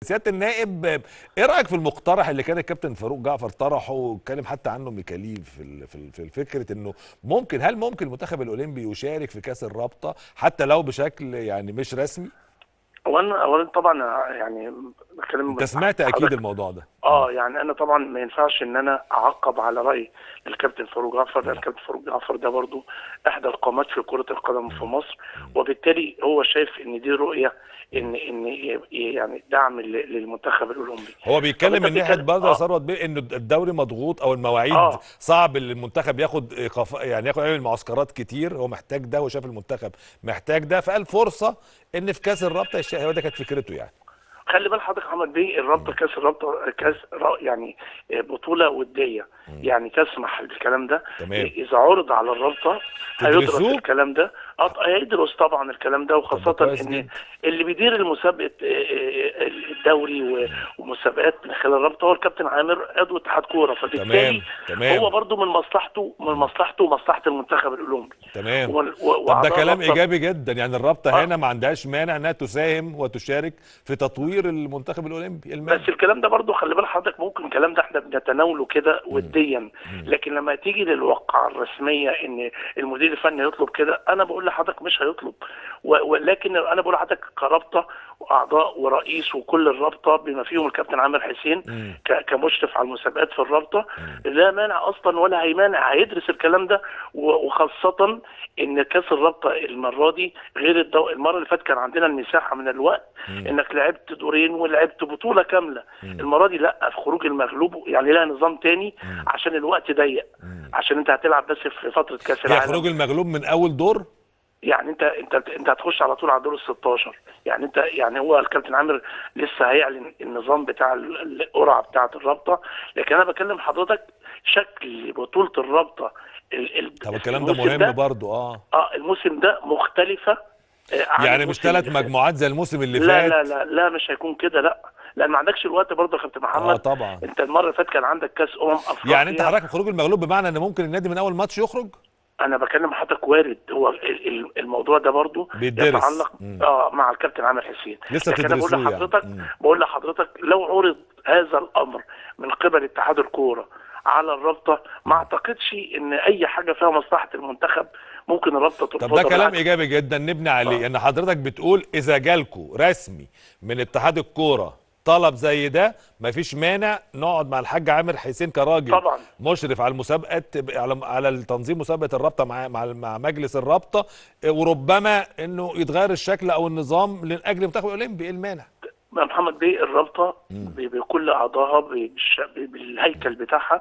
سياده النائب ايه رايك في المقترح اللي كان الكابتن فاروق جعفر طرحه واتكلم حتى عنه ميكاليف في ال- في ال- في الفكره انه ممكن هل ممكن المنتخب الاولمبي يشارك في كاس الرابطه حتى لو بشكل يعني مش رسمي اولا اولا طبعا يعني بتكلم انت سمعت حضرتك- اكيد الموضوع ده اه يعني انا طبعا ما ينفعش ان انا اعقب على راي الكابتن فاروق جعفر ده الكابتن فاروق جعفر ده برضو احدى القامات في كره القدم في مصر وبالتالي هو شايف ان دي رؤيه ان ان ي- يعني دعم لل- للمنتخب الاولمبي هو بيتكلم طب من أنت ناحيه بتتكلم- برضه يا آه. ثروت بيه انه الدوري مضغوط او المواعيد آه. صعب ان المنتخب ياخد إيقاف يعني ياخد يعمل معسكرات كتير هو محتاج ده وشاف المنتخب محتاج ده فقال فرصه ان في كاس الرابطه يشارك هو ده كانت فكرته يعني خلي بال حضرتك محمد بيه الرابطه كاس الرابطه كاس را- يعني بطوله وديه يعني تسمح بالكلام ده تمام. اذا عرض على الرابطه هيدرس تدرسوه؟ الكلام ده اه هيدرس طبعا الكلام ده وخاصه كويس ان جدا. اللي بيدير المسابقه آه، آه، الدوري و- ومسابقات من خلال الرابطه هو الكابتن عامر عضو اتحاد كوره فبالتالي تمام، تمام. هو برضو من مصلحته من مصلحته ومصلحه المنتخب الاولمبي تمام وال- و- طب ده وأعضاء كلام الرابطة- ايجابي جدا يعني الرابطه آه. هنا ما عندهاش مانع انها تساهم وتشارك في تطوير المنتخب الاولمبي المانع بس الكلام ده برضو خلي بال حضرتك ممكن الكلام ده احنا بنتناوله كده وديا لكن لما تيجي للواقعة الرسمية ان المدير الفني يطلب كده انا بقول لحضرتك مش هيطلب و- ولكن انا بقول لحضرتك كرابطة واعضاء ورئيس وكل الرابطة بما فيهم الكابتن عامر حسين مم. ك- كمشرف على المسابقات في الرابطة لا مانع اصلا ولا هيمانع هيدرس الكلام ده و- وخاصة ان كاس الرابطة المرة دي غير الدو... المرة اللي فاتت كان عندنا المساحة من الوقت انك لعبت دورين ولعبت بطولة كاملة المرة دي لا في خروج المغلوب يعني لها نظام تاني عشان الوقت ضيق عشان انت هتلعب بس في فترة كاس هي العالم خروج المغلوب من اول دور يعني انت انت انت هتخش على طول على دور ال 16 يعني انت يعني هو الكابتن عامر لسه هيعلن النظام بتاع ال- القرعه بتاعه الرابطه لكن انا بكلم حضرتك شكل بطوله الرابطه ال- ال- طب الكلام ده الموسم مهم برضه اه اه الموسم ده مختلفه آه، عن يعني مش الموسم ثلاث اللي فات. مجموعات زي الموسم اللي لا فات لا لا لا مش هيكون كده لا لان ما عندكش الوقت برضه يا كابتن محمد اه طبعا انت المره اللي فاتت كان عندك كاس امم افريقيا يعني انت حضرتك خروج المغلوب بمعنى ان ممكن النادي من اول ماتش يخرج انا بكلم حضرتك وارد هو ال- ال- الموضوع ده برضو بيدرس. يتعلق مم. اه مع الكابتن عامر حسين لسه لكن انا بقول تدرسوه يعني. لحضرتك مم. بقول لحضرتك لو عرض هذا الامر من قبل اتحاد الكوره على الرابطه ما اعتقدش ان اي حاجه فيها مصلحه المنتخب ممكن الرابطه طب ترفضها ده كلام بالعكس. ايجابي جدا نبني عليه آه. ان حضرتك بتقول اذا جالكوا رسمي من اتحاد الكوره طلب زي ده مفيش مانع نقعد مع الحاج عامر حسين كراجل طبعا. مشرف على المسابقه على على التنظيم مسابقه الرابطه مع مع مع مجلس الرابطه وربما انه يتغير الشكل او النظام لاجل المنتخب الاولمبي ايه المانع يا محمد بيه الرابطه ب- بكل اعضائها بالش- بالهيكل بتاعها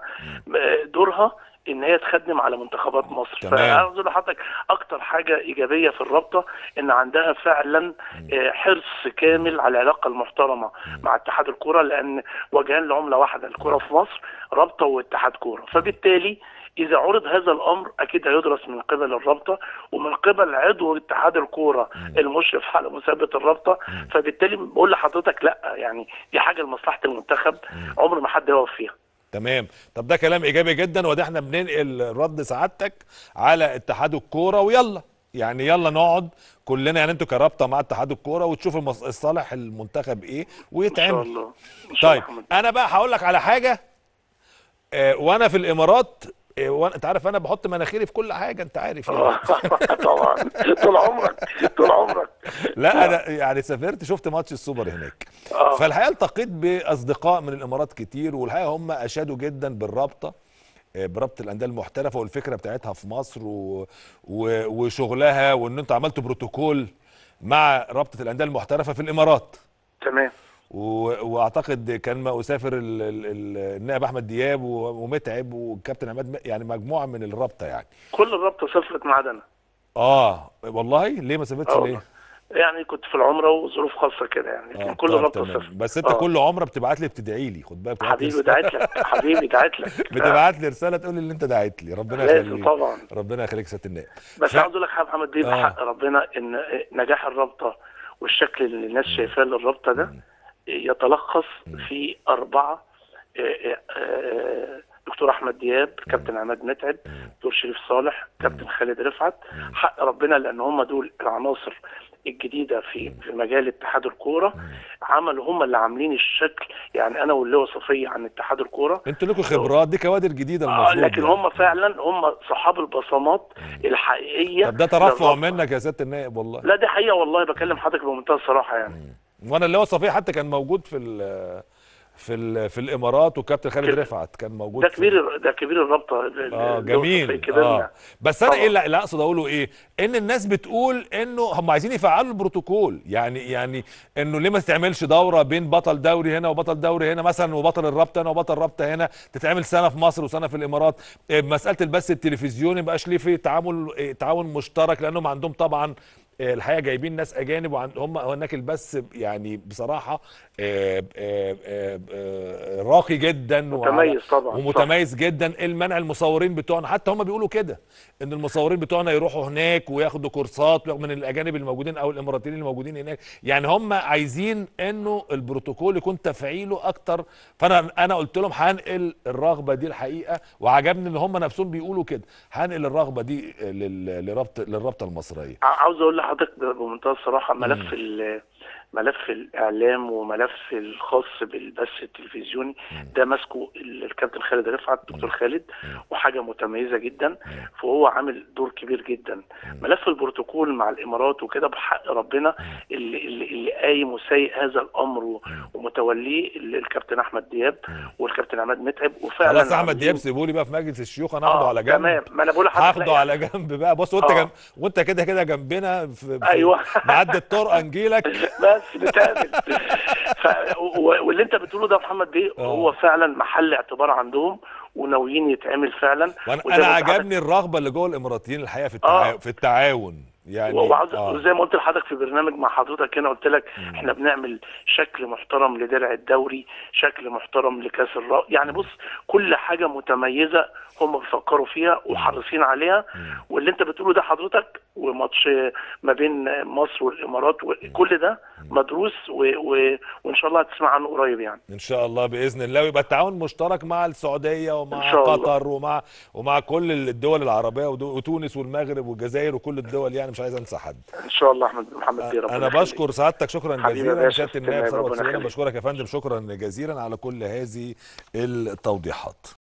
دورها ان هي تخدم على منتخبات مصر تمام. فانا عاوز اقول لحضرتك اكتر حاجه ايجابيه في الرابطه ان عندها فعلا آه، حرص كامل على العلاقه المحترمه مع اتحاد الكره لان وجهان لعمله واحده الكره في مصر رابطه واتحاد كوره فبالتالي اذا عرض هذا الامر اكيد هيدرس من قبل الرابطه ومن قبل عضو اتحاد الكوره المشرف على مسابقه الرابطه فبالتالي بقول لحضرتك لا يعني دي حاجه لمصلحه المنتخب عمر ما حد يقف فيها تمام طب ده كلام ايجابي جدا وده احنا بننقل رد سعادتك على اتحاد الكوره ويلا يعني يلا نقعد كلنا يعني انتوا كرابطه مع اتحاد الكوره وتشوفوا المص- الصالح المنتخب ايه ان شاء ويتعمل الله ان شاء طيب الله محمد. انا بقى هقول لك على حاجه آه وانا في الامارات آه وانا انت عارف انا بحط مناخيري في كل حاجه انت عارف يعني آه، طبعا طول عمرك طول عمرك لا انا يعني سافرت شفت ماتش السوبر هناك آه. فالحقيقه التقيت باصدقاء من الامارات كتير والحقيقه هم اشادوا جدا بالرابطه آه، برابطه الانديه المحترفه والفكره بتاعتها في مصر و... و... وشغلها وان انتوا عملتوا بروتوكول مع رابطه الانديه المحترفه في الامارات تمام و... واعتقد كان ما اسافر ال... ال... ال- النائب احمد دياب و... ومتعب والكابتن عماد م- يعني مجموعه من الرابطه يعني كل الرابطه سافرت ما عدا انا اه والله ليه ما سافرتش آه ليه؟ والله. يعني كنت في العمره وظروف خاصه كده يعني لكن آه، كل طب الرابطه تمام. سافرت بس انت آه. كل عمره بتبعت لي بتدعي لي خد بالك بتبعت لي حبيبي رسالة- دعيت لك حبيبي دعيت لك بتبعت لي رساله تقول لي اللي انت دعيت لي ربنا لازم يخليك طبعا ربنا يخليك سياده النائب بس ف- عاوز اقول لك حاجه يا محمد دي آه. بحق ربنا ان نجاح الرابطه والشكل اللي الناس شايفاه للرابطه ده يتلخص في اربعه آه، آه، دكتور احمد دياب كابتن عماد متعب دكتور شريف صالح كابتن خالد رفعت حق ربنا لان هم دول العناصر الجديده في في مجال اتحاد الكوره عملوا هم اللي عاملين الشكل يعني انا واللواء صفيه عن اتحاد الكوره انتوا لكم خبرات دي كوادر جديده آه المفروض لكن يعني. هم فعلا هم صحاب البصمات الحقيقيه طب ده ترفع للربط. منك يا سياده النائب والله لا دي حقيقه والله بكلم حضرتك بمنتهى الصراحه يعني وانا اللي هو صفيه حتى كان موجود في ال في ال في الامارات والكابتن خالد كده. رفعت كان موجود ده في- كبير ده كبير الرابطه ال- ال- اه اللي هو صفي جميل كبيرنا اه بس انا طبعا. ايه اللي اللي اقصد اقوله ايه ان الناس بتقول انه هم عايزين يفعلوا البروتوكول يعني يعني انه ليه ما تتعملش دوره بين بطل دوري هنا وبطل دوري هنا مثلا وبطل الرابطه هنا وبطل رابطه هنا تتعمل سنه في مصر وسنه في الامارات إيه، مساله البث التلفزيوني ما بقاش ليه في تعامل إيه، تعاون مشترك لانهم عندهم طبعا إيه، الحقيقه جايبين ناس اجانب وهم هناك البث يعني بصراحه آه، آه، آه، آه، راقي جدا وعلى- متميز طبعا ومتميز جدا المنع المصورين بتوعنا حتى هم بيقولوا كده ان المصورين بتوعنا يروحوا هناك وياخدوا كورسات من الاجانب الموجودين او الاماراتيين الموجودين هناك يعني هم عايزين انه البروتوكول يكون تفعيله اكتر فانا انا قلت لهم هنقل الرغبه دي الحقيقه وعجبني ان هم نفسهم بيقولوا كده هنقل الرغبه دي لل- لرابطه للرابطه المصريه ع- عاوز اقول لحضرتك بمنتهى الصراحه ملف ال- ملف الاعلام وملف الخاص بالبث التلفزيوني ده ماسكه ال- الكابتن خالد رفعت الدكتور خالد وحاجه متميزه جدا فهو عامل دور كبير جدا ملف البروتوكول مع الامارات وكده بحق ربنا اللي, اللي, اللي قايم وسايق هذا الامر و- ومتوليه ال- الكابتن احمد دياب والكابتن عماد متعب وفعلا خلاص احمد عاملين- دياب سيبوا لي بقى في مجلس الشيوخ انا هاخده آه، على جنب تمام ما انا بقول لحضرتك لا هاخده على جنب بقى بص وانت آه. جنب وانت كده كده جنبنا في في أيوة. معدي الطرقه نجيلك بس نتقابل ف... و- واللي انت بتقوله ده يا محمد بيه آه. هو فعلا محل اعتبار عندهم وناويين يتعمل فعلا وانا وزي انا ما قلت عجبني الرغبه اللي جوه الاماراتيين الحقيقه في التعاون آه. في التعاون يعني وعاوز آه. زي ما قلت لحضرتك في برنامج مع حضرتك هنا قلت لك احنا بنعمل شكل محترم لدرع الدوري شكل محترم لكاس الرا يعني بص كل حاجه متميزه هم بيفكروا فيها وحريصين عليها واللي انت بتقوله ده حضرتك وماتش ما بين مصر والامارات وكل ده مدروس و... و... وان شاء الله هتسمع عنه قريب يعني ان شاء الله باذن الله ويبقى التعاون مشترك مع السعوديه ومع إن شاء الله. قطر ومع ومع كل الدول العربيه ودو- وتونس والمغرب والجزائر وكل الدول يعني مش عايز انسى حد ان شاء الله احمد محمد بيه ربنا انا يخليك. بشكر سعادتك شكرا حبيبي يا جزيلا باشا، سياده النائب ربنا ثروت سليمان يخليك. بشكرك يا فندم شكرا جزيلا على كل هذه التوضيحات